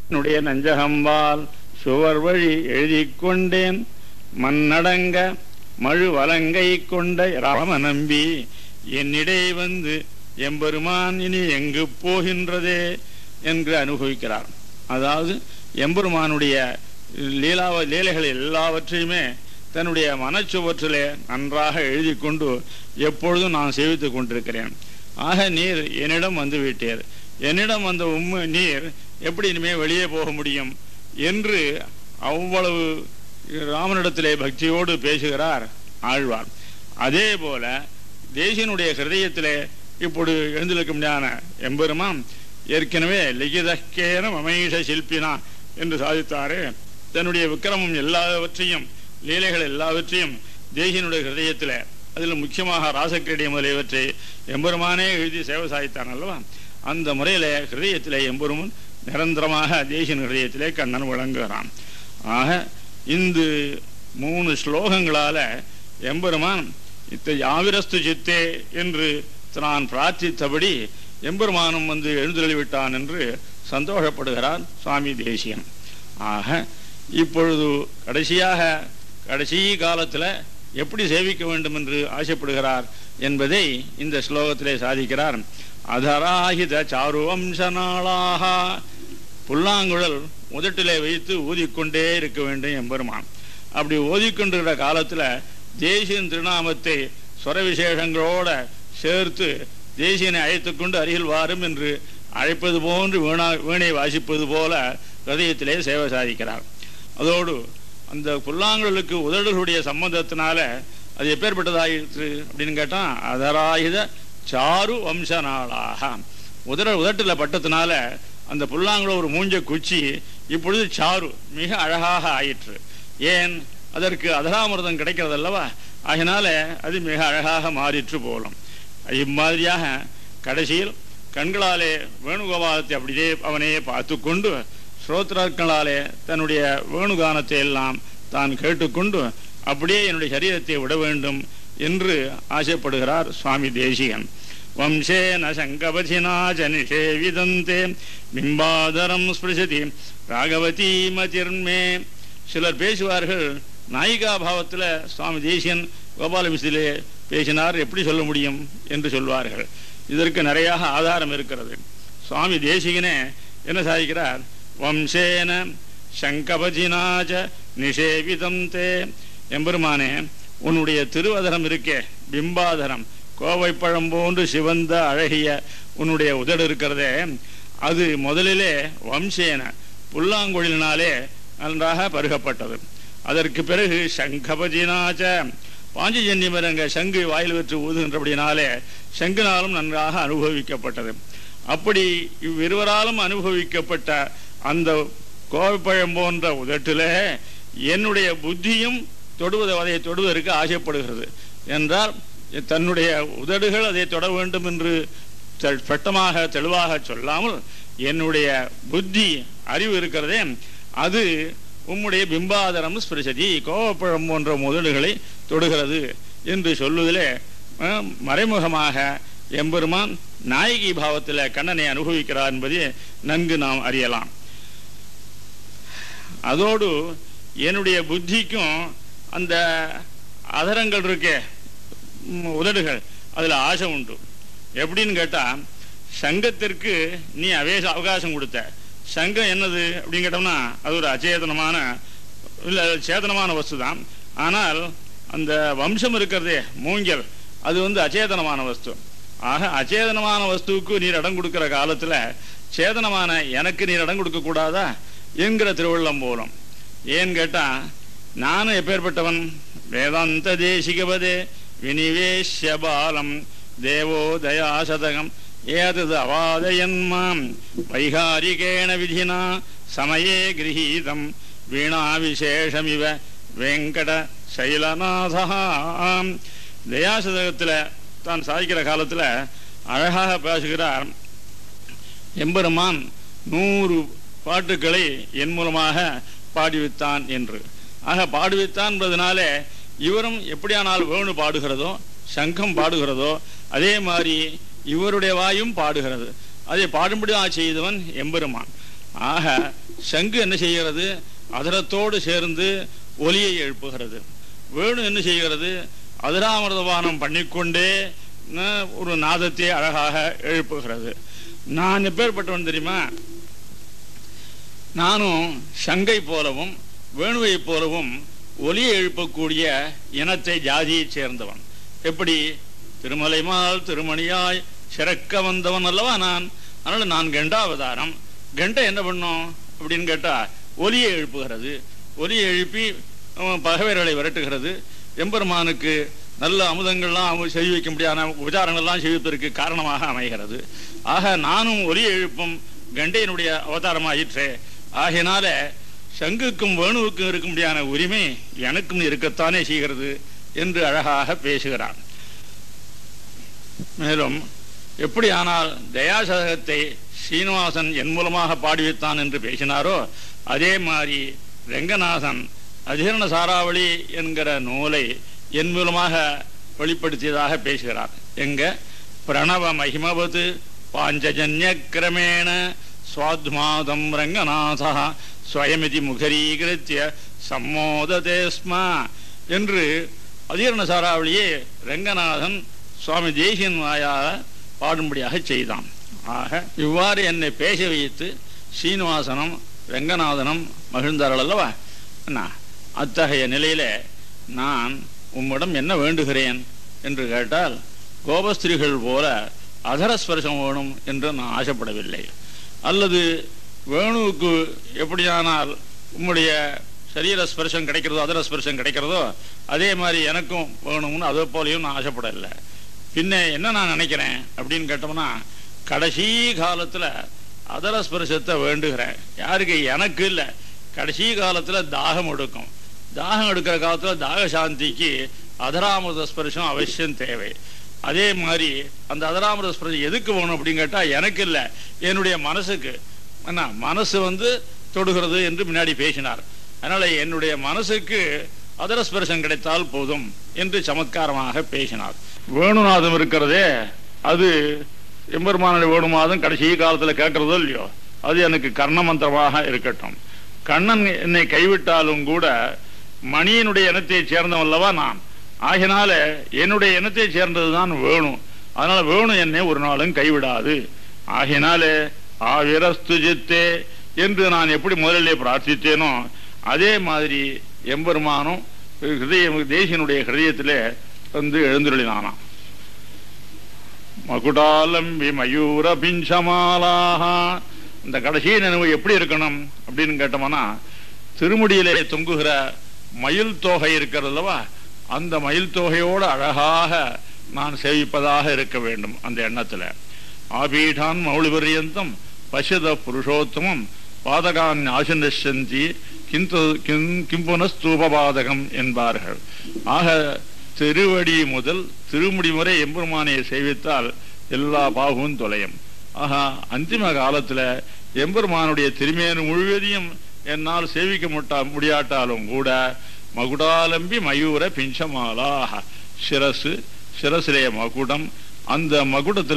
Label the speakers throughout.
Speaker 1: என்னுடைய நஞ்சகம்பால் சுவர் வழி எழுதிக் கொண்டேன் மண்ணடங்க மழு வலங்கை கொண்ட ராம நம்பி என்னிடை வந்து எம்பெருமான் இனி எங்கு போகின்றதே என்று அனுபவிக்கிறார் அதாவது எம்பெருமானுடைய லீலாவ லீலைகள் எல்லாவற்றையுமே தன்னுடைய மனச்சுவற்றிலே நன்றாக எழுதி கொண்டு எப்பொழுதும் நான் சேவித்துக் கொண்டிருக்கிறேன் ஆக நீர் என்னிடம் வந்து விட்டீர் என்னிடம் வந்த உண்மை நீர் எப்படி இனிமே வெளியே போக முடியும் என்று அவ்வளவு ராமனிடத்திலே பக்தியோடு பேசுகிறார் ஆழ்வார் அதே போல தேசியனுடைய ஹிருதயத்திலே இப்பொழுது எழுந்திருக்கும்படியான எம்பெருமான் ஏற்கனவே லிகிதக்கேன மமேஷ சில்பினா என்று சாதித்தாரே தன்னுடைய விக்கிரமம் எல்லாவற்றையும் லீலைகள் எல்லாவற்றையும் தேசியனுடைய ஹிருதயத்தில் அதில் முக்கியமாக ராசக்கிரீடை முதலியவற்றை எம்பெருமானே எழுதி சேவை சாதித்தான் அல்லவா அந்த முறையிலே ஹிருதயத்திலே எம்பெருமன் நிரந்தரமாக தேசியன் ஹிருதயத்திலே கண்ணன் விளங்குகிறான் ஆக இந்த மூணு ஸ்லோகங்களால எம்பெருமான் இத்த யாவிரஸ்து சித்தே என்று தான் பிரார்த்தித்தபடி எம்பெருமானும் வந்து எழுந்தருளிவிட்டான் என்று சந்தோஷப்படுகிறார் சுவாமி தேசியன் ஆக இப்பொழுது கடைசியாக கடைசி காலத்தில் எப்படி சேவிக்க வேண்டும் என்று ஆசைப்படுகிறார் என்பதை இந்த ஸ்லோகத்திலே சாதிக்கிறார் அதராகித சாருவம்சநாளாக புல்லாங்குழல் உதட்டிலே வைத்து ஊதிக்கொண்டே இருக்க வேண்டும் எம்பெருமான் அப்படி ஓதிக்கொண்டிருக்கிற காலத்தில் தேசியன் திருநாமத்தை ஸ்வர விசேஷங்களோட சேர்த்து தேசியனை அழைத்துக் கொண்டு அருகில் வாரும் என்று அழைப்பது போன்று வீணா வீணை வாசிப்பது போல ஹதயத்திலே சேவை சாதிக்கிறார் அதோடு அந்த புல்லாங்குழலுக்கு உதடுகளுடைய சம்பந்தத்தினால அது எப்பேற்பட்டதாயிற்று அப்படின்னு கேட்டால் அதராயுத சாரு வம்ச நாளாக உதட உதட்டில் பட்டத்தினால அந்த புல்லாங்குழல் ஒரு மூஞ்ச குச்சி இப்பொழுது சாரு மிக அழகாக ஆயிற்று ஏன் அதற்கு அதராமிரதம் கிடைக்கிறது அல்லவா அதனால அது மிக அழகாக மாறிற்று போலும் இம்மாதிரியாக கடைசியில் கண்களாலே வேணுகோபாலத்தை அப்படியே அவனையே பார்த்து கொண்டு ஸ்ரோத்ராக்களாலே தன்னுடைய வேணுகானத்தை எல்லாம் தான் கேட்டுக்கொண்டு அப்படியே என்னுடைய சரீரத்தை விட வேண்டும் என்று ஆசைப்படுகிறார் சுவாமி தேசிகன் வம்சேன சங்கபதினா ஜனிஷேவிதந்தே பிம்பாதரம் ஸ்பிருஷதி ராகவதி மதிர்மே சிலர் பேசுவார்கள் நாயிகா பாவத்தில் சுவாமி தேசியன் கோபாலமிஸ்திலே பேசினார் எப்படி சொல்ல முடியும் என்று சொல்வார்கள் இதற்கு நிறைய ஆதாரம் இருக்கிறது சுவாமி தேசிகனே என்ன சாதிக்கிறார் வம்சேன சங்கபஜினாஜ நிஷேவிதம் தே எம்பெருமானே உன்னுடைய திருவதரம் இருக்கே பிம்பாதரம் கோவைப்பழம் போன்று சிவந்த அழகிய உன்னுடைய உதடு இருக்கிறதே அது முதலிலே வம்சேன புல்லாங்குழலினாலே நன்றாக பருகப்பட்டது அதற்கு பிறகு சங்கபஜினாச்ச பாஞ்சஜன்யமரங்க சங்கு வாயில் வச்சு ஊதுகின்றபடினாலே சங்குனாலும் நன்றாக அனுபவிக்கப்பட்டது அப்படி இவ்விருவராலும் அனுபவிக்கப்பட்ட அந்த கோவைப்பழம் போன்ற உதட்டில் என்னுடைய புத்தியும் தொடுவது அதை தொடுவதற்கு ஆசைப்படுகிறது என்றால் தன்னுடைய உதடுகள் அதை தொட வேண்டும் என்று சட்டமாக தெளிவாக சொல்லாமல் என்னுடைய புத்தி அறிவு இருக்கிறதே அது உம்முடைய பிம்பாதரம் ஸ்பிருசதி கோவப்பழம் போன்ற முதல்களை தொடுகிறது என்று சொல்லுவதிலே மறைமுகமாக எம்பெருமான் நாயகி பாவத்தில் கண்ணனை அனுபவிக்கிறார் என்பதை நன்கு நாம் அறியலாம் அதோடு என்னுடைய புத்திக்கும் அந்த அதரங்கள் இருக்கே உதடுகள் அதில் ஆசை உண்டு எப்படின்னு கேட்டால் சங்கத்திற்கு நீ அவேச அவகாசம் கொடுத்த சங்கம் என்னது அப்படின்னு கேட்டோம்னா அது ஒரு அச்சேதனமான இல்லை சேதனமான வஸ்து தான் ஆனால் அந்த வம்சம் இருக்கிறதே மூங்கல் அது வந்து அச்சேதனமான வஸ்து ஆக அச்சேதனமான வஸ்துவுக்கு நீர் இடம் கொடுக்கிற காலத்தில் சேதனமான எனக்கு நீர் இடம் கொடுக்க கூடாதா என்கிற திருவள்ளம் போலும் ஏன்னு கேட்டால் நானும் எப்பேற்பட்டவன் வேதாந்த தேசிகபதே வினிவேஷ்ய பாலம் தேவோ தயாசதகம் ஏதது அவாதயன்மாம் வைகாரிகேண விதினா சமயே கிரகீதம் வீணா விசேஷமிவ வெங்கட சைலநாதாம் தயாசதகத்தில் தான் சாதிக்கிற காலத்தில் அழகாக பேசுகிறார் எம்பெருமான் நூறு பாட்டுக்களை என் மூலமாக பாடுவித்தான் என்று ஆக பாடுவித்தான் என்பதனாலே இவரும் எப்படியானால் வேணு பாடுகிறதோ சங்கம் பாடுகிறதோ அதே மாதிரி இவருடைய வாயும் பாடுகிறது அதை பாடும்படியாக செய்தவன் எம்பெருமான் ஆக சங்கு என்ன செய்கிறது அதரத்தோடு சேர்ந்து ஒலியை எழுப்புகிறது வேணு என்ன செய்கிறது அதிராமிரதபானம் பண்ணிக்கொண்டே ந- ஒரு நாதத்தை அழகாக எழுப்புகிறது நான் எப்பேற்பட்டவன் தெரியுமா நானும் சங்கை போலவும் வேணுவை போலவும் ஒலியை எழுப்பக்கூடிய இனத்தை ஜாதியைச் சேர்ந்தவன் எப்படி திருமலைமால் திருமணியாய் சிறக்க வந்தவன் அல்லவா நான் அதனால நான் கண்டாவதாரம் கண்டை என்ன பண்ணும் அப்படின்னு கேட்டா ஒலியை எழுப்புகிறது ஒலியை எழுப்பி அஹ், பகைவர்களை விரட்டுகிறது எம்பெருமானுக்கு நல்ல அமுதங்கள்லாம் அவங்க செய்து வைக்க முடியாத உபச்சாரங்கள்லாம் செய்வதற்கு காரணமாக அமைகிறது ஆக நானும் ஒலியை எழுப்பும் கண்டையினுடைய அவதாரமாயிற்றே ஆகையினால சங்குக்கும் வேணுவுக்கும் இருக்க முடியாத உரிமை எனக்கும் இருக்கத்தானே செய்கிறது என்று அழகாக பேசுகிறான் மேலும் எப்படி ஆனால் தயாசதகத்தை சீனிவாசன் என் மூலமாக பாடி வைத்தான் என்று பேசினாரோ அதே மாதிரி ரெங்கநாதன் அதிகரண சாராவளி என்கிற நூலை என் மூலமாக வெளிப்படுத்தியதாக பேசுகிறார் எங்க பிரணவ மகிமவது பாஞ்சஜன்ய கிரமேண சுவாத்மாதம் ரங்கநாதா ஸ்வயமிதி முகரீகிருத்திய சம்மோததே ஸ்ம என்று அதிகரண சாராவளியே ரங்கநாதன் சுவாமி தேசியன் வாயாக பாடும்படியாக செய்தான் ஆக இவ்வாறு என்னை பேச வைத்து சீனிவாசனம் ரங்கநாதனம் மகிழ்ந்தார்கள் அல்லவா என்ன அத்தகைய நிலையில நான் உம்மிடம் என்ன வேண்டுகிறேன் என்று கேட்டால் கோபஸ்திரிகள் போல அதரஸ்பர்சம் வேணும் என்று நான் ஆசைப்படவில்லை அல்லது வேணுவுக்கு எப்படியானால் உம்முடைய சரீர ஸ்பர்சம் கிடைக்கிறதோ அதர ஸ்பர்சம் கிடைக்கிறதோ அதே மாதிரி எனக்கும் வேணும்னு அதே போலையும் நான் ஆசைப்படலை பின்ன என்ன நான் நினைக்கிறேன் அப்படின்னு கேட்டோம்னா கடைசி காலத்துல அதர ஸ்பர்சத்தை வேண்டுகிறேன் யாருக்கு எனக்கு இல்லை கடைசி காலத்துல தாகம் எடுக்கும் தாகம் எடுக்கிற காலத்துல தாக சாந்திக்கு அதராமிரத ஸ்பர்சம் அவசியம் தேவை அதே மாதிரி அந்த அதராமிரத ஸ்பர்சம் எதுக்கு வேணும் அப்படின்னு கேட்டா எனக்கு இல்லை என்னுடைய மனசுக்கு என்ன மனசு வந்து தொடுகிறது என்று முன்னாடி பேசினார் அதனால என்னுடைய மனசுக்கு அதர ஸ்பர்சம் கிடைத்தால் போதும் என்று சமத்காரமாக பேசினார் வேணுநாதம் இருக்கிறதே அது எம்பெருமானுடைய வேணுமாதம் கடைசி காலத்துல கேட்கறதோ இல்லையோ அது எனக்கு கர்ணமந்திரமாக இருக்கட்டும் கண்ணன் என்னை கைவிட்டாலும் கூட மணியினுடைய இனத்தை சேர்ந்தவன் அல்லவா நான் ஆகினால என்னுடைய இனத்தை சேர்ந்ததுதான் வேணும் அதனால வேணும் என்னை ஒரு நாளும் கைவிடாது ஆகினாலே ஆவிரஸ்து ஜித்தே என்று நான் எப்படி முதலிலே பிரார்த்தித்தேனோ அதே மாதிரி எம்பெருமானும் ஹிருதய தேசியனுடைய ஹிருதயத்திலே வந்து எழுந்துருளினானாம் மகுடாலம்பி மயூர பிஞ்சமாலாக இந்த கடைசி நினைவு எப்படி இருக்கணும் அப்படின்னு கேட்டோம்னா திருமுடியிலே தொங்குகிற மயில் தொகை இருக்கிறது அல்லவா அந்த மயில் தொகையோடு அழகாக நான் சேவிப்பதாக இருக்க வேண்டும் அந்த எண்ணத்துல ஆபீடான் மௌளிபரியந்தம் பசித புருஷோத்தமம் பாதகான் ஆசனி கிந்து கிம்புனஸ்தூபபாதகம் என்பார்கள் ஆக திருவடி முதல் திருமுடி முறை எம்பெருமானை சேவித்தால் எல்லா பாகமும் தொலையும் ஆஹா அந்திம காலத்துல எம்பெருமானுடைய திருமேனு முழுவதையும் என்னால் சேவிக்க முட்டா முடியாட்டாலும் கூட மகுடாலம்பி மயூர பிஞ்சமாலா சிரசு சிரசிலே மகுடம் அந்த மகுடத்துல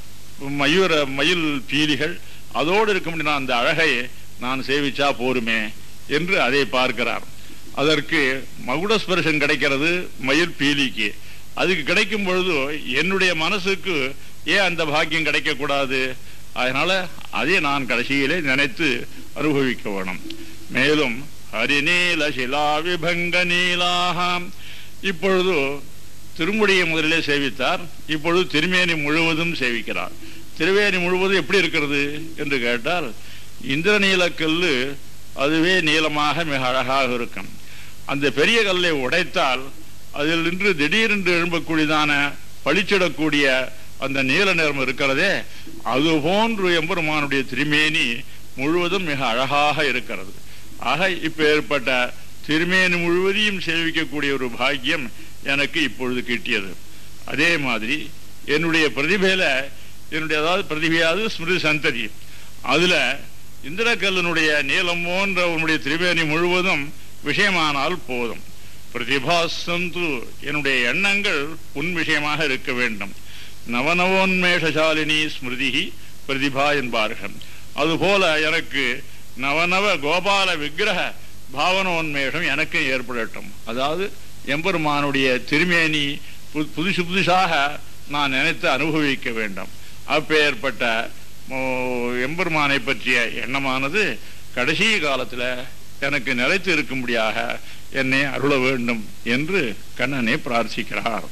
Speaker 1: மயூர மயில் பீலிகள் அதோடு இருக்க முடியும் அந்த அழகை நான் சேவிச்சா போருமே என்று அதை பார்க்கிறார் அதற்கு மகுடஸ்பர்சம் கிடைக்கிறது மயில் பீலிக்கு அதுக்கு கிடைக்கும் பொழுது என்னுடைய மனசுக்கு ஏன் அந்த பாக்கியம் கிடைக்க கூடாது அதனால அதை நான் கடைசியிலே நினைத்து அனுபவிக்க வேணும் மேலும் ஹரிநீல சிலா விபங்க நீலாகாம் இப்பொழுது திருமுடியை முதலிலே சேவித்தார் இப்பொழுது திருமேனி முழுவதும் சேவிக்கிறார் திருவேணி முழுவதும் எப்படி இருக்கிறது என்று கேட்டால் இந்திரநீல கல்லு அதுவே நீளமாக மிக அழகாக இருக்கும் அந்த பெரிய கல்லை உடைத்தால் அதில் நின்று திடீரென்று எழும்பக்கூடியதான பளிச்சிடக்கூடிய அந்த நீல நிறம் இருக்கிறதே அது போன்று எம்பெருமானுடைய திருமேனி முழுவதும் மிக அழகாக இருக்கிறது ஆக இப்ப ஏற்பட்ட திருமேனி முழுவதையும் சேவிக்கக்கூடிய ஒரு பாக்கியம் எனக்கு இப்பொழுது கிட்டியது அதே மாதிரி என்னுடைய பிரதிபையில என்னுடைய அதாவது பிரதிபையாவது ஸ்மிருதி சந்ததி அதுல இந்திரக்கல்லனுடைய நீளம் போன்ற உன்னுடைய திரிவேணி முழுவதும் விஷயமானால் போதும் பிரதிபாசந்து என்னுடைய எண்ணங்கள் உன் விஷயமாக இருக்க வேண்டும் நவநவோன்மேஷசாலினி ஸ்மிருதி பிரதிபா என்பார்கள் அதுபோல எனக்கு நவநவ கோபால விக்கிரக பாவனோன்மேஷம் எனக்கு ஏற்படட்டும் அதாவது எம்பெருமானுடைய திருமேனி பு- புதுசு புதுசாக நான் நினைத்து அனுபவிக்க வேண்டும் அப்பேற்பட்ட ஓ, எம்பெருமானை பற்றிய எண்ணமானது கடைசி காலத்துல எனக்கு நிலைத்து இருக்கும்படியாக என்னை அருள வேண்டும் என்று கண்ணனை பிரார்த்திக்கிறார்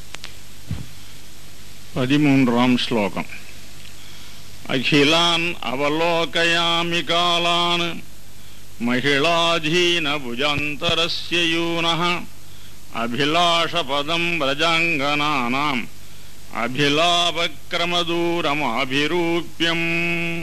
Speaker 1: பதிமூன்றாம் ஸ்லோகம் அகிலான் அவலோகயாமி காலான் மகிழாதீன புஜாந்தரஸ்ய யூனः அபிலாஷபதம் பிரஜாங்கனானாம் அபிலாபக்கிரமதூரமாபிரூப்யம்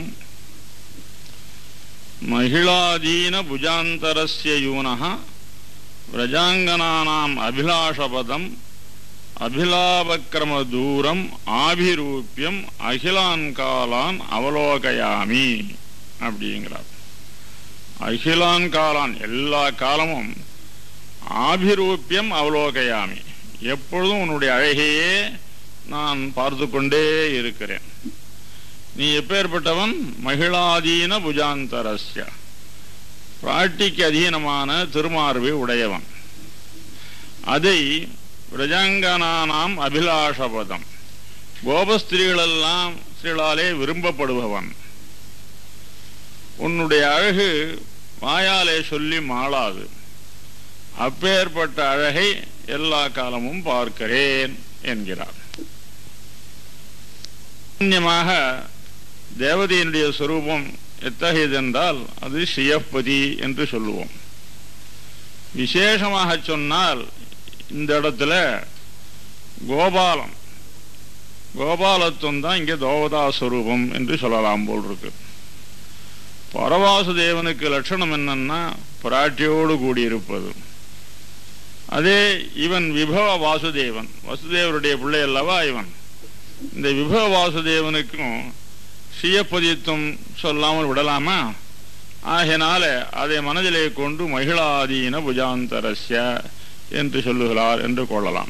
Speaker 1: மகிழாதீன புஜாந்தரஸ்ய யூனः பிரஜாங்கனானாம் அபிலாஷபதம் அபிலாபக்கிரம தூரம் ஆபிரூபியம் அகிலான் காலான் அவலோகயாமி அப்படிங்கிறார் அகிலான் காலான் எல்லா காலமும் ஆபிரூபியம் அவலோகயாமி எப்பொழுதும் உன்னுடைய அழகையே நான் பார்த்து கொண்டே இருக்கிறேன் நீ எப்பேற்பட்டவன் மகிழாதீன புஜாந்தரஸ்ய பிராட்டிக்கு அதீனமான திருமார்பை உடையவன் அதை பிரஜாங்கனானாம் அபிலாஷபதம் கோபஸ்திரீகளெல்லாம் ஸ்திரீகளாலே விரும்பப்படுபவன் உன்னுடைய அழகு வாயாலே சொல்லி மாளாது அப்பேற்பட்ட அழகை எல்லா காலமும் பார்க்கிறேன் என்கிறார் சாமான்யமாக தேவதையினுடைய சொரூபம் எத்தகையதென்றால் அது ஸ்ரீயப்பதி என்று சொல்லுவோம் விசேஷமாக சொன்னால் இந்த இடத்துல கோபாலம் கோபாலத்துவம் தான் இங்கே தோவதா ஸ்வரூபம் என்று சொல்லலாம் போல் இருக்கு பரவாசுதேவனுக்கு லட்சணம் என்னன்னா பிராட்டியோடு கூடியிருப்பது அதே இவன் விபவ வாசுதேவன் வசுதேவருடைய பிள்ளை அல்லவா இவன் இந்த விபவ வாசுதேவனுக்கும் சுயப்பதித்துவம் சொல்லாமல் விடலாமா ஆகையினால அதை மனதிலே கொண்டு மகிழாதீன புஜாந்தரஸ்ய என்று சொல்லுகிறார் என்று கொள்ளலாம்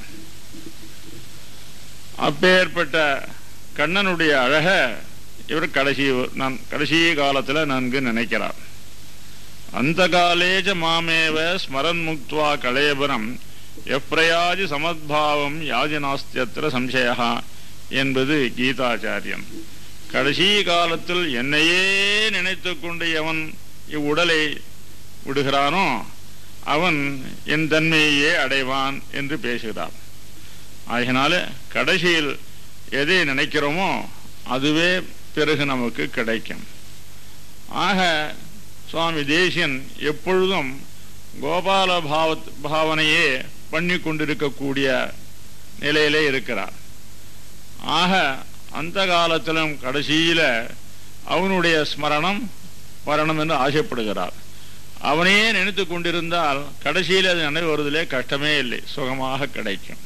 Speaker 1: அப்பேற்பட்ட கண்ணனுடைய அழக இவர் கடைசி நான் கடைசி காலத்துல நன்கு நினைக்கிறார் அந்த காலேஜ மாமேவ ஸ்மரன் முக்துவா கலேபரம் எப்ரயாதி சமத்பாவம் யாதி நாஸ்தியத்திர சம்சயா என்பது கீதாச்சாரியன் கடைசி காலத்தில் என்னையே நினைத்து கொண்டு எவன் இவ்வுடலை விடுகிறானோ அவன் என் தன்மையையே அடைவான் என்று பேசுகிறார் ஆகினால கடைசியில் எதை நினைக்கிறோமோ அதுவே பிறகு நமக்கு கிடைக்கும் ஆக சுவாமி தேசியன் எப்பொழுதும் கோபால பாவ பாவனையே பண்ணி கொண்டிருக்கக்கூடிய நிலையிலே இருக்கிறார் ஆக அந்த காலத்திலும் கடைசியில அவனுடைய ஸ்மரணம் வரணும் என்று ஆசைப்படுகிறார் அவனையே நினைத்து கொண்டிருந்தால் கடைசியில் அது நினைவு வருவதிலே கஷ்டமே இல்லை சுகமாக கிடைக்கும்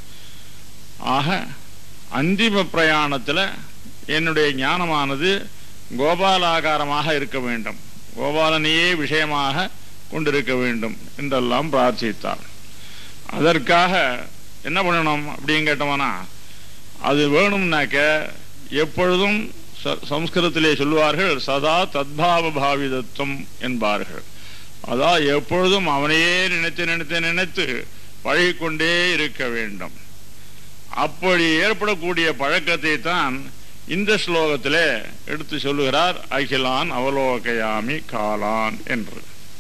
Speaker 1: ஆக அந்திம பிரயாணத்தில் என்னுடைய ஞானமானது கோபாலாகாரமாக இருக்க வேண்டும் கோபாலனையே விஷயமாக கொண்டிருக்க வேண்டும் என்றெல்லாம் பிரார்த்தித்தார் அதற்காக என்ன பண்ணணும் அப்படின்னு கேட்டோம்னா அது வேணும்னாக்க எப்பொழுதும் ச- சம்ஸ்கிருதத்திலே சொல்லுவார்கள் சதா தத்பாவ பாவிதத்துவம் என்பார்கள் அதான் எப்பொழுதும் அவனையே நினைத்து நினைத்து நினைத்து பழகிக்கொண்டே இருக்க வேண்டும் அப்படி ஏற்படக்கூடிய பழக்கத்தை தான் இந்த ஸ்லோகத்திலே எடுத்து சொல்லுகிறார் அகிலான் அவலோகயாமி காலான் என்று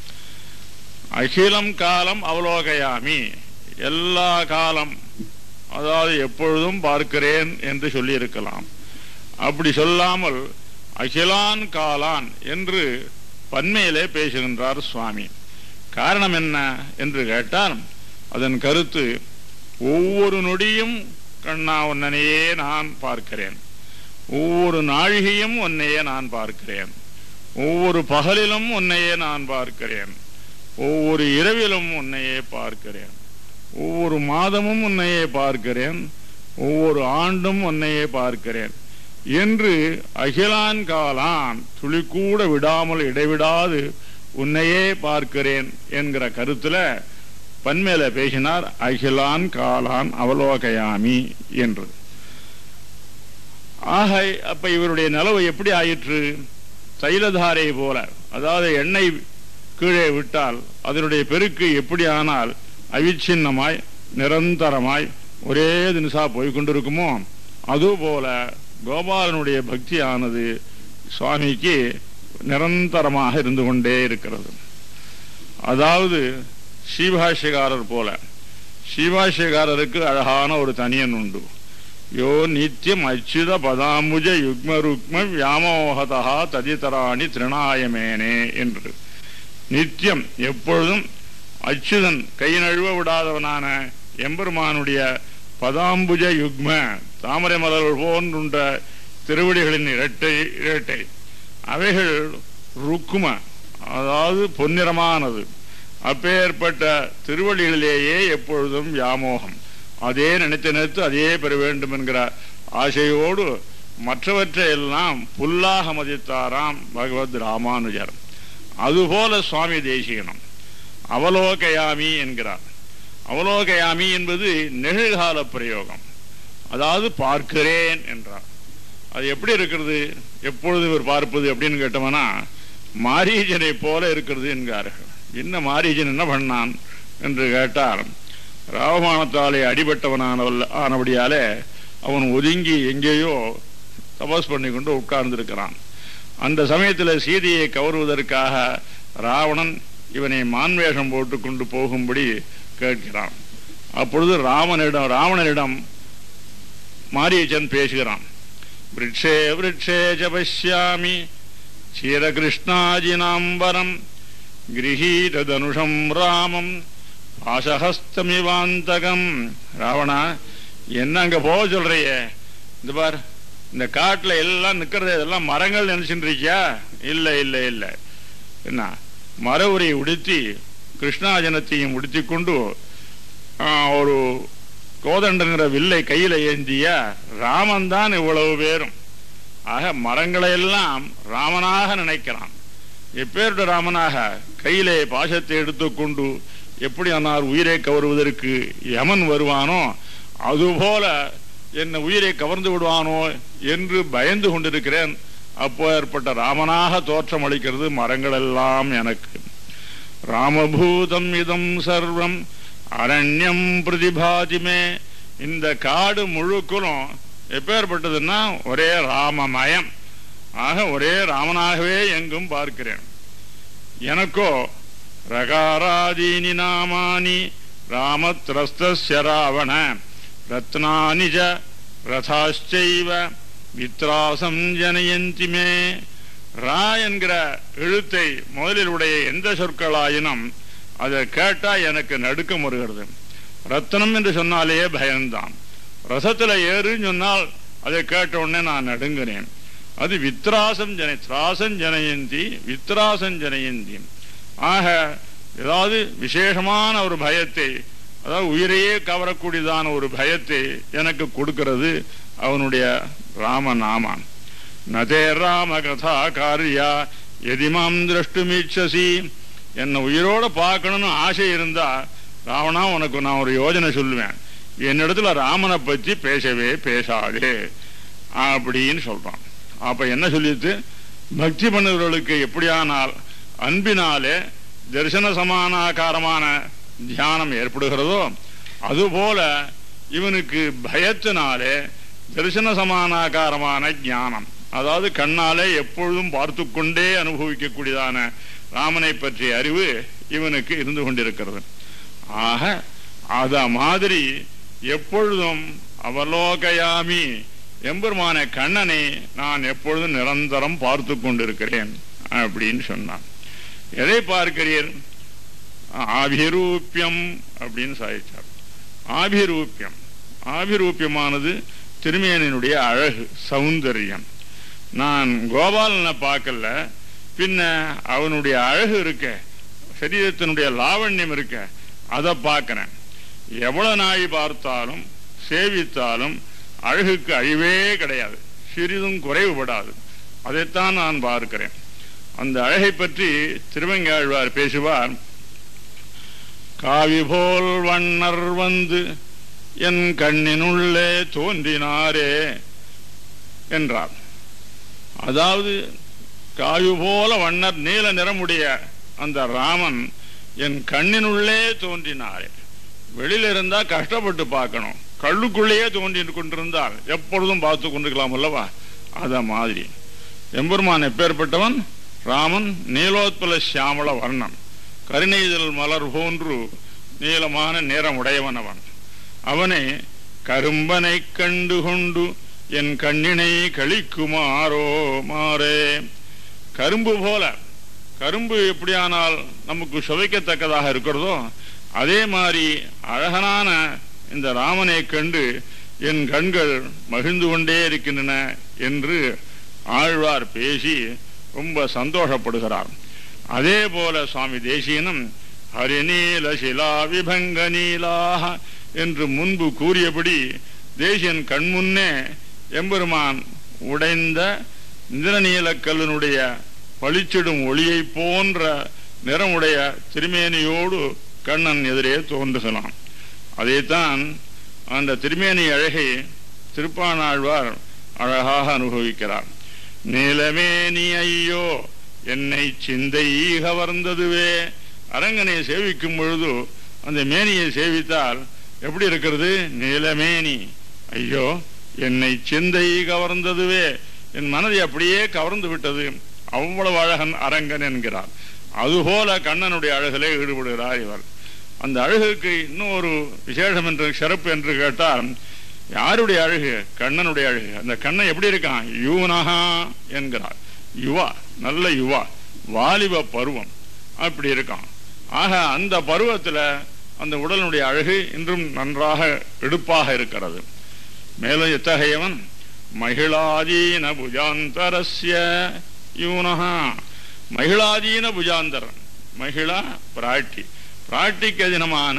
Speaker 1: அகிலம் காலம் அவலோகயாமி எல்லா காலம் அதாவது எப்பொழுதும் பார்க்கிறேன் என்று சொல்லியிருக்கலாம் அப்படி சொல்லாமல் அகிலான் காலான் என்று பன்மையிலே பேசுகின்றார் சுவாமி காரணம் என்ன என்று கேட்டால் அதன் கருத்து ஒவ்வொரு நொடியும் கண்ணா உன்னையே நான் பார்க்கிறேன் ஒவ்வொரு நாழிகையும் உன்னையே நான் பார்க்கிறேன் ஒவ்வொரு பகலிலும் உன்னையே நான் பார்க்கிறேன் ஒவ்வொரு இரவிலும் உன்னையே பார்க்கிறேன் ஒவ்வொரு மாதமும் உன்னையே பார்க்கிறேன் ஒவ்வொரு ஆண்டும் உன்னையே பார்க்கிறேன் என்று அகிலான் காலான் துளிக்கூட விடாமல் இடைவிடாது உன்னையே பார்க்கிறேன் என்கிற கருத்துல பன்மேல பேசினார் அகிலான் காலான் அவலோகயாமி என்று ஆக அப்ப இவருடைய நிலவு எப்படி ஆயிற்று தைலதாரை போல அதாவது எண்ணெய் கீழே விட்டால் அதனுடைய பெருக்கு எப்படி ஆனால் அவிச்சின்னமாய் நிரந்தரமாய் ஒரே தினசா போய்கொண்டிருக்குமோ அதுபோல கோபாலனுடைய பக்தியானது சுவாமிக்கு நிரந்தரமாக இருந்து கொண்டே இருக்கிறது அதாவது ஸ்ரீபாஷ்யகாரர் போல ஸ்ரீபாஷ்யகாரருக்கு அழகான ஒரு தனியன் உண்டு யோ நித்தியம் அச்சுத பதாமுஜ யுக்ம ருக்ம வியாமோகதா ததிதராணி திருநாயமேனே என்று நித்தியம் எப்பொழுதும் அச்சுதன் கை நழுவ விடாதவனான எம்பெருமானுடைய பதாம்புஜ யுக்ம தாமரை மலர்கள் போன்ற திருவடிகளின் இரட்டை இரட்டை அவைகள் ருக்கும அதாவது பொன்னிறமானது அப்பேற்பட்ட திருவடிகளிலேயே எப்பொழுதும் வியாமோகம் அதே நினைத்து நினைத்து அதே பெற வேண்டும் என்கிற ஆசையோடு மற்றவற்றை எல்லாம் புல்லாக மதித்தாராம் பகவத் ராமானுஜர் அதுபோல சுவாமி தேசிகனம் அவலோகயாமி என்கிறார் அவலோகயாமி என்பது நிகழ்கால பிரயோகம் அதாவது பார்க்கிறேன் என்றார் அது எப்படி இருக்கிறது எப்பொழுது இவர் பார்ப்பது அப்படின்னு கேட்டோம்னா மாரீஜனை போல இருக்கிறது என்கிறார்கள் என்ன மாரீஜன் என்ன பண்ணான் என்று கேட்டார் ராவமானத்தாலே அடிபட்டவனானவள் ஆனபடியாலே அவன் ஒதுங்கி எங்கேயோ தபஸ் பண்ணி கொண்டு உட்கார்ந்திருக்கிறான் அந்த சமயத்தில் சீதையை கவருவதற்காக ராவணன் இவனை மான்வேஷம் போட்டு கொண்டு போகும்படி கேட்கிறான் அப்பொழுது ராமனிடம் ராவணனிடம் மாரீச்சன் பேசுகிறான் விரட்சே விரட்சே ச பசியாமி சீரகிருஷ்ணாஜினாம்பரம் கிரகீதனுஷம் ராமம் பாசஹஸ்தமிவாந்தகம் ராவணா என்ன அங்க போக சொல்றியே இந்த பார் இந்த காட்டுல எல்லாம் நிக்கிறது இதெல்லாம் மரங்கள் நினைச்சுட்டு இருக்கியா இல்ல இல்ல இல்ல என்ன மர உரையை உடுத்தி கிருஷ்ணாஜனத்தையும் உடுத்தி கொண்டு ஒரு கோதண்டங்கிற வில்லை கையில ஏந்திய ராமன் தான் இவ்வளவு பேரும் ஆக மரங்களை எல்லாம் ராமனாக நினைக்கிறான் எப்பேருட ராமனாக கையிலே பாசத்தை எடுத்துக்கொண்டு எப்படி ஆனார் உயிரை கவருவதற்கு யமன் வருவானோ அதுபோல என்ன உயிரை கவர்ந்து விடுவானோ என்று பயந்து கொண்டிருக்கிறேன் அப்போ ஏற்பட்ட ராமனாக தோற்றம் அளிக்கிறது மரங்கள் எல்லாம் எனக்கு ராமபூதம் இதம் சர்வம் அரண்யம் பிரதிபாதிமே இந்த காடு முழுக்கலும் எப்பேற்பட்டதுன்னா ஒரே ராமமயம் ஆக ஒரே ராமனாகவே எங்கும் பார்க்கிறேன் எனக்கோ ரகாராதீனி நாமானி ராமத்ரஸ்தஸ்ய ராவண ரத்னானி ச ரதாச்சைவ வித்ராசம் ஜனயந்தி மே ரா என்கிற எழுத்தை முதலில் உடைய எந்த சொற்களாயினும் அதை கேட்டா எனக்கு நடுக்கம் வருகிறது ரத்தனம் என்று சொன்னாலே பயம்தான் ரசத்துல ஏறுன்னு சொன்னால் அதை கேட்ட உடனே நான் நடுங்கினேன் அது வித்ராசம் ஜன திராசம் ஜனயந்தி வித்ராசம் ஜனயந்தி ஆக ஏதாவது விசேஷமான ஒரு பயத்தை அதாவது உயிரையே கவரக்கூடியதான ஒரு பயத்தை எனக்கு கொடுக்கிறது அவனுடைய ராமநாமம் நதே ராம கதா காரியா எதிமாம் திரஷ்டுமீட்சசி என்னை உயிரோட பார்க்கணும்னு ஆசை இருந்தா ராவணா உனக்கு நான் ஒரு யோஜனை சொல்லுவேன் என்னிடத்துல ராமனை பற்றி பேசவே பேசாதே அப்படின்னு சொல்றான் அப்ப என்ன சொல்லிட்டு பக்தி பண்ணுறவர்களுக்கு எப்படியானால் அன்பினாலே தரிசன சமானாகாரமான தியானம் ஏற்படுகிறதோ அதுபோல இவனுக்கு பயத்தினாலே தரிசன சமானாகாரமான ஞானம் அதாவது கண்ணாலே எப்பொழுதும் பார்த்து கொண்டே அனுபவிக்கக்கூடியதான ராமனை பற்றிய அறிவு இவனுக்கு இருந்து கொண்டிருக்கிறது ஆக அத மாதிரி எப்பொழுதும் அவலோகயாமி எம்பெருமான கண்ணனை நான் எப்பொழுதும் நிரந்தரம் பார்த்து கொண்டிருக்கிறேன் அப்படின்னு சொன்னான் எதை பார்க்கிறீர் ஆபிரூப்பியம் அப்படின்னு சாதிச்சார் ஆபிரூப்பியம் ஆபிரூப்பியமானது திருமேனினுடைய அழகு சௌந்தரியம் நான் கோபாலனை பார்க்கல பின்ன அவனுடைய அழகு இருக்க சரீரத்தினுடைய லாவண்யம் இருக்க அதை பார்க்கிறேன் எவ்வளவு நாய் பார்த்தாலும் சேவித்தாலும் அழகுக்கு அழிவே கிடையாது சிறிதும் குறைவுபடாது அதைத்தான் நான் பார்க்கிறேன் அந்த அழகை பற்றி திருவங்காழ்வார் பேசுவார் காவி போல் வண்ணர் வந்து என் கண்ணினுள்ளே தோன்றினாரே என்றார் அதாவது காயு போல வண்ணர் நீல நிறமுடைய அந்த ராமன் என் கண்ணினுள்ளே தோன்றினாரே வெளியில இருந்தா கஷ்டப்பட்டு பார்க்கணும் கள்ளுக்குள்ளேயே தோன்றி கொண்டிருந்தால் எப்பொழுதும் பார்த்து கொண்டிருக்கலாம் அல்லவா அத மாதிரி எம்பெருமான் எப்பேற்பட்டவன் ராமன் நீலோத்பல சியாமள வர்ணன் கருணைதல் மலர் போன்று நீளமான நிறம் உடையவன் அவன் அவனை கரும்பனை கண்டு கொண்டு என் கண்ணினை கழிக்குமாறோ மாறே கரும்பு போல கரும்பு எப்படியானால் நமக்கு சுவைக்கத்தக்கதாக இருக்கிறதோ அதே மாதிரி அழகனான இந்த ராமனை கண்டு என் கண்கள் மகிழ்ந்து கொண்டே இருக்கின்றன என்று ஆழ்வார் பேசி ரொம்ப சந்தோஷப்படுகிறார் அதே போல சுவாமி தேசியனும் ஹரிநீல சிலா விபங்க நீலாக என்று முன்பு கூறியபடி தேசியன் கண்முன்னே எம்பெருமான் உடைந்த நிலநீலக்கல்லினுடைய பளிச்சிடும் ஒளியை போன்ற நிறமுடைய திருமேனியோடு கண்ணன் எதிரே தோன்றுகிறான் அதைத்தான் அந்த திருமேனி அழகை திருப்பானாழ்வார் அழகாக அனுபவிக்கிறார் நீலமேனி ஐயோ என்னை சிந்தை கவர்ந்ததுவே அரங்கனை சேவிக்கும் பொழுது அந்த மேனியை சேவித்தால் எப்படி இருக்கிறது நீலமேனி ஐயோ என்னை சிந்தை கவர்ந்ததுவே என் மனதை அப்படியே கவர்ந்து விட்டது அவ்வளவு அழகன் அரங்கன் என்கிறார் அதுபோல கண்ணனுடைய அழகிலே ஈடுபடுகிறார் இவர் அந்த அழகுக்கு இன்னும் ஒரு விசேஷம் என்று சிறப்பு என்று கேட்டால் யாருடைய அழகு கண்ணனுடைய அழகு அந்த கண்ணன் எப்படி இருக்கான் யூனஹா என்கிறார் யுவா நல்ல யுவா வாலிப பருவம் அப்படி இருக்கான் ஆக அந்த பருவத்துல அந்த உடலினுடைய அழகு இன்றும் நன்றாக எடுப்பாக இருக்கிறது மேலும் எத்தகையவன் மகிழாதீன புஜாந்தரஸ்ய யூனஹா மகிழாதீன புஜாந்தரன் மகிழா பிராட்டி பிராட்டிக்கு அதினமான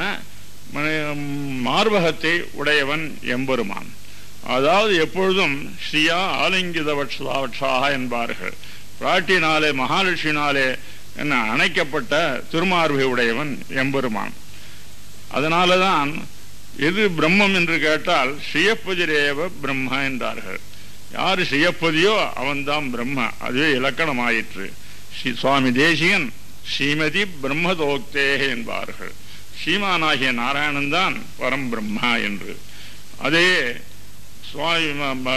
Speaker 1: மார்பகத்தை உடையவன் எம்பெருமான் அதாவது எப்பொழுதும் ஸ்ரீயா ஆலிங்கித வட்சாக என்பார்கள் பிராட்டினாலே மகாலட்சுமினாலே என்ன அணைக்கப்பட்ட திருமார்பை உடையவன் எம்பெருமான் அதனாலதான் எது பிரம்மம் என்று கேட்டால் ஸ்ரீயப்பதிரேவ பிரம்ம என்றார்கள் யாரு ஸ்ரீயப்பதியோ அவன்தான் பிரம்ம அதுவே இலக்கணமாயிற்று ஸ்ரீ சுவாமி தேசிகன் ஸ்ரீமதி பிரம்மதோக்தே என்பார்கள் ஸ்ரீமானாகிய நாராயணன் தான் பரம் பிரம்மா என்று அதே சுவாமி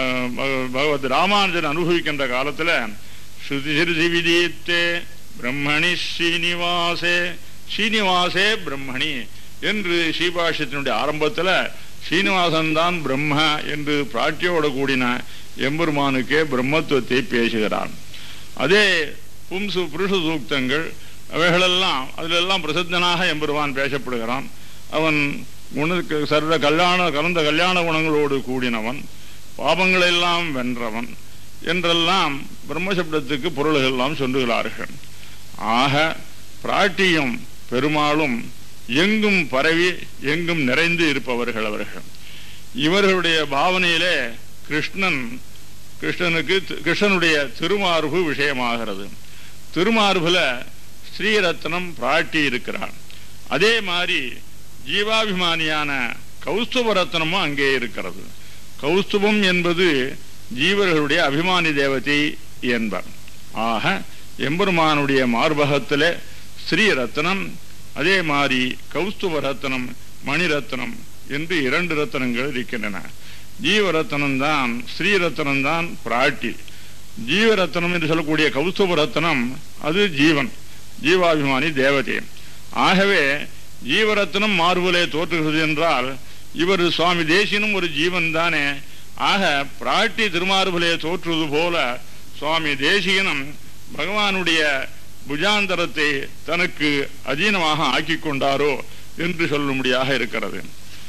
Speaker 1: பகவத் ராமானுஜன் அனுபவிக்கின்ற காலத்துல ஸ்ருதி சிறுதி விதீப்தே பிரம்மணி ஸ்ரீனிவாசே ஸ்ரீனிவாசே பிரம்மணி என்று ஸ்ரீபாஷ்யத்தினுடைய ஆரம்பத்துல ஸ்ரீனிவாசன் தான் பிரம்ம என்று பிராட்டியோடு கூடின எம்பெருமானுக்கே பிரம்மத்துவத்தை பேசுகிறான் அதே பும்சு புருஷ சூக்தங்கள் அவைகளெல்லாம் அதிலெல்லாம் பிரசித்தனாக எம்பெருமான் பேசப்படுகிறான் அவன் குணக்கு சர்வ கல்யாண கலந்த கல்யாண குணங்களோடு கூடினவன் பாபங்களெல்லாம் வென்றவன் என்றெல்லாம் பிரம்மசப்தத்துக்கு பொருள்கள் எல்லாம் சொல்லுகிறார்கள் ஆக பிராட்டியும் பெருமாளும் எங்கும் பரவி எங்கும் நிறைந்து இருப்பவர்கள் அவர்கள் இவர்களுடைய பாவனையிலே கிருஷ்ணன் கிருஷ்ணனுக்கு கிருஷ்ணனுடைய திருமார்பு விஷயமாகிறது திருமார்புல ஸ்ரீரத்னம் பிராட்டி இருக்கிறார் அதே மாதிரி ஜீவாபிமானியான கௌஸ்துப ரத்னமும் அங்கே இருக்கிறது கௌஸ்துபம் என்பது ஜீவர்களுடைய அபிமானி தேவதை என்பர் ஆக எம்பெருமானுடைய மார்பகத்திலே ஸ்ரீ ரத்னம் அதே மாதிரி கௌஸ்துப ரத்னம் மணிரத்னம் என்று இரண்டு ரத்னங்கள் இருக்கின்றன ஜீவரத்னம் தான் ஸ்ரீரத்னம் தான் பிராட்டி ஜீவரத்னம் என்று சொல்லக்கூடிய கௌஸ்துப ரத்னம் அது ஜீவன் ஜீவாபிமானி தேவதை ஆகவே ஜீவரத்னம் மார்புலே தோற்றுகிறது என்றால் இவர் சுவாமி தேசியனும் ஒரு ஜீவன் தானே ஆக பிராட்டி திருமார்புலே தோற்றுவது போல சுவாமி தேசிகனும் பகவானுடைய புஜாந்தரத்தை தனக்கு அதீனமாக ஆக்கி கொண்டாரோ என்று சொல்லும்படியாக இருக்கிறது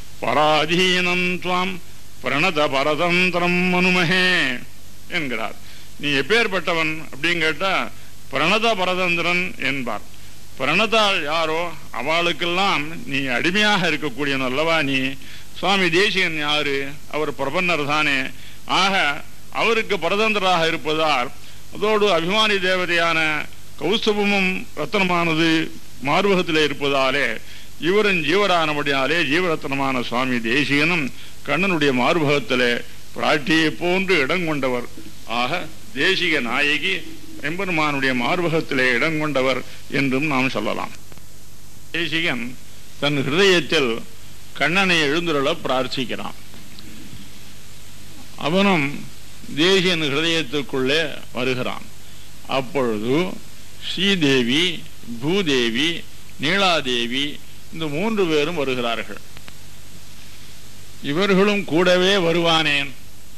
Speaker 1: பராதீனம் துவாம் பிரணத பரதந்திரம் மனுமகே என்கிறார் நீ எப்பேற்பட்டவன் அப்படின்னு கேட்டா பிரணத பரதந்திரன் என்பார் பிரணதாள் யாரோ அவளுக்கெல்லாம் நீ அடிமையாக இருக்கக்கூடியவன் அல்லவா நீ சுவாமி தேசியன் யாரு அவர் பிரபன்னர் தானே ஆக அவருக்கு பரதந்திராக இருப்பதால் அதோடு அபிமானி தேவதையான கௌஸ்தபமும் ரத்தனமானது மார்பகத்தில் இருப்பதாலே இவரின் ஜீவரானபடியாலே ஜீவரத்னமான சுவாமி தேசியனும் கண்ணனுடைய மார்பகத்திலே பிராட்டியை போன்று இடம் கொண்டவர் ஆக தேசிக நாயகி எம்பெருமானுடைய மார்பகத்திலே இடம் கொண்டவர் என்றும் நாம் சொல்லலாம் தேசிகன் தன் ஹிருதயத்தில் கண்ணனை எழுந்துருள பிரார்த்திக்கிறான் அவனும் தேசியன் ஹிருதயத்துக்குள்ளே வருகிறான் அப்பொழுது ஸ்ரீதேவி பூதேவி நீலாதேவி இந்த மூன்று பேரும் வருகிறார்கள் இவர்களும் கூடவே வருவானேன்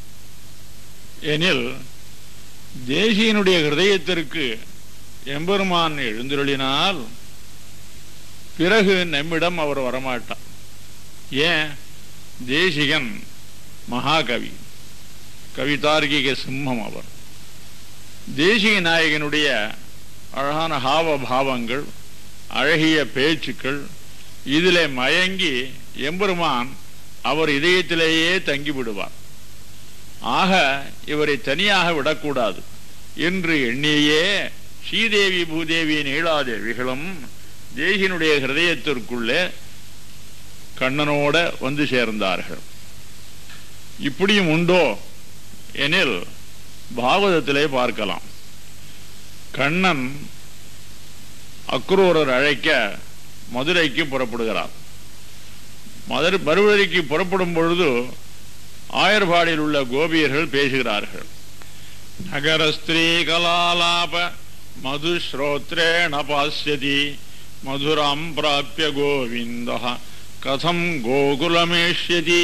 Speaker 1: எனில் தேசியனுடைய ஹிருதயத்திற்கு எம்பெருமான் எழுந்துருளினால் பிறகு நம்மிடம் அவர் வரமாட்டார் ஏன் தேசிகன் மகாகவி கவிதார்க்கிக சிம்மம் அவர் தேசிக நாயகனுடைய அழகான ஹாவ பாவங்கள் அழகிய பேச்சுக்கள் இதிலே மயங்கி எம்பெருமான் அவர் இதயத்திலேயே தங்கி விடுவார் ஆக இவரை தனியாக விடக்கூடாது என்று எண்ணியே ஸ்ரீதேவி பூதேவி நீலாதேவிகளும் தேசியனுடைய ஹிருதயத்திற்குள்ளே கண்ணனோட வந்து சேர்ந்தார்கள் இப்படியும் உண்டோ எனில் பாகவதத்திலே பார்க்கலாம் கண்ணன் அக்ரூரர் அழைக்க மதுரைக்கு புறப்படுகிறார் மதுரை மறுவரைக்கு புறப்படும் பொழுது ஆயர்பாடியில் உள்ள கோபியர்கள் பேசுகிறார்கள் நகரஸ்திரீ கலாலாப மதுஸ்ரோத்ரேண பாஸ்யதி மதுராம் பிராப்பிய கோவிந்த கதம் கோகுலமேஷ்யதி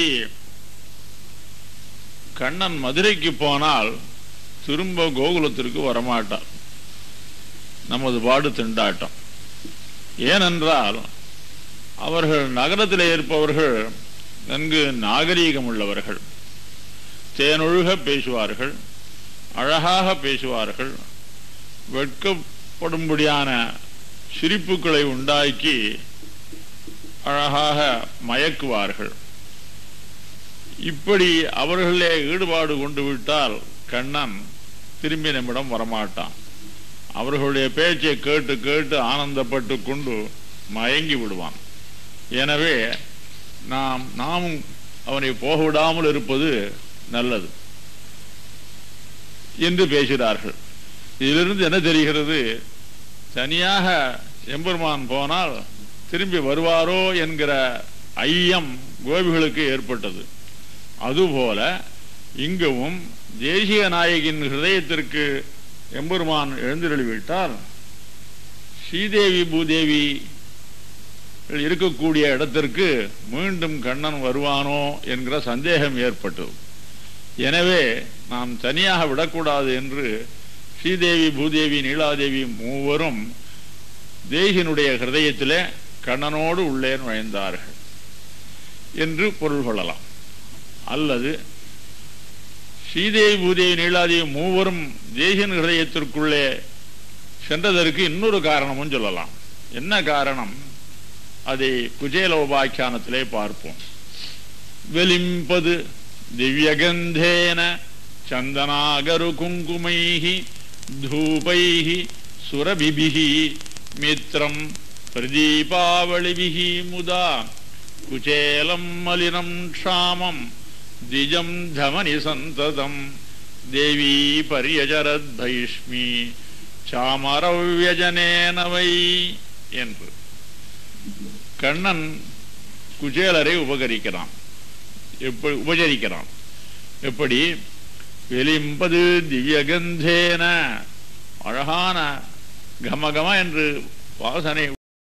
Speaker 1: கண்ணன் மதுரைக்கு போனால் திரும்ப கோகுலத்திற்கு வரமாட்டார் நமது பாடு திண்டாட்டம் ஏனென்றால் அவர்கள் நகரத்தில் இருப்பவர்கள் நன்கு நாகரீகம் உள்ளவர்கள் தேனொழுக பேசுவார்கள் அழகாக பேசுவார்கள் வெட்கப்படும்படியான சிரிப்புகளை உண்டாக்கி அழகாக மயக்குவார்கள் இப்படி அவர்களே ஈடுபாடு கொண்டு விட்டால் கண்ணன் திரும்பி நம்மிடம் வரமாட்டான் அவர்களுடைய பேச்சை கேட்டு கேட்டு ஆனந்தப்பட்டு கொண்டு மயங்கி விடுவான் எனவே நாம் நாமும் அவனை போக விடாமல் இருப்பது நல்லது என்று பேசுகிறார்கள் இதிலிருந்து என்ன தெரிகிறது தனியாக எம்பெருமான் போனால் திரும்பி வருவாரோ என்கிற ஐயம் கோபிகளுக்கு ஏற்பட்டது அதுபோல இங்கவும் தேசிய நாயகின் ஹிருதயத்திற்கு எம்பெருமான் எழுந்திருளிவிட்டால் ஸ்ரீதேவி பூதேவி இருக்கக்கூடிய இடத்திற்கு மீண்டும் கண்ணன் வருவானோ என்கிற சந்தேகம் ஏற்பட்டது எனவே நாம் தனியாக விடக்கூடாது என்று ஸ்ரீதேவி பூதேவி நீலாதேவி மூவரும் தேகினுடைய ஹிருதயத்திலே கண்ணனோடு உள்ளே நுழைந்தார்கள் என்று பொருள் கொள்ளலாம் அல்லது ஸ்ரீதேவி பூதேவி நீலாதேவி மூவரும் தேகின் ஹிருதயத்திற்குள்ளே சென்றதற்கு இன்னொரு காரணமும் சொல்லலாம் என்ன காரணம் அதை குஜேல உபாக்கியானத்திலே பார்ப்போம் வெலிம்பது திவ்யகந்தேன சந்தனாகரு குங்குமைஹி தூபைஹி சுரபிபிஹி மித்ரம் பிரதீபாவளிபிஹி முதா குச்சேலம் மலினம் க்ஷாமம் திஜம் தமனி சந்ததம் தேவி பரியஜரத் பைஷ்மி சாமரவ்யஜனேனவை என்று கண்ணன் குச்சேலரை உபகரிக்கிறான் எப்படி உபச்சரிக்கிறான் எப்படி வெளிம்பது திவ்யகந்தேன அழகான கமகம என்று வாசனை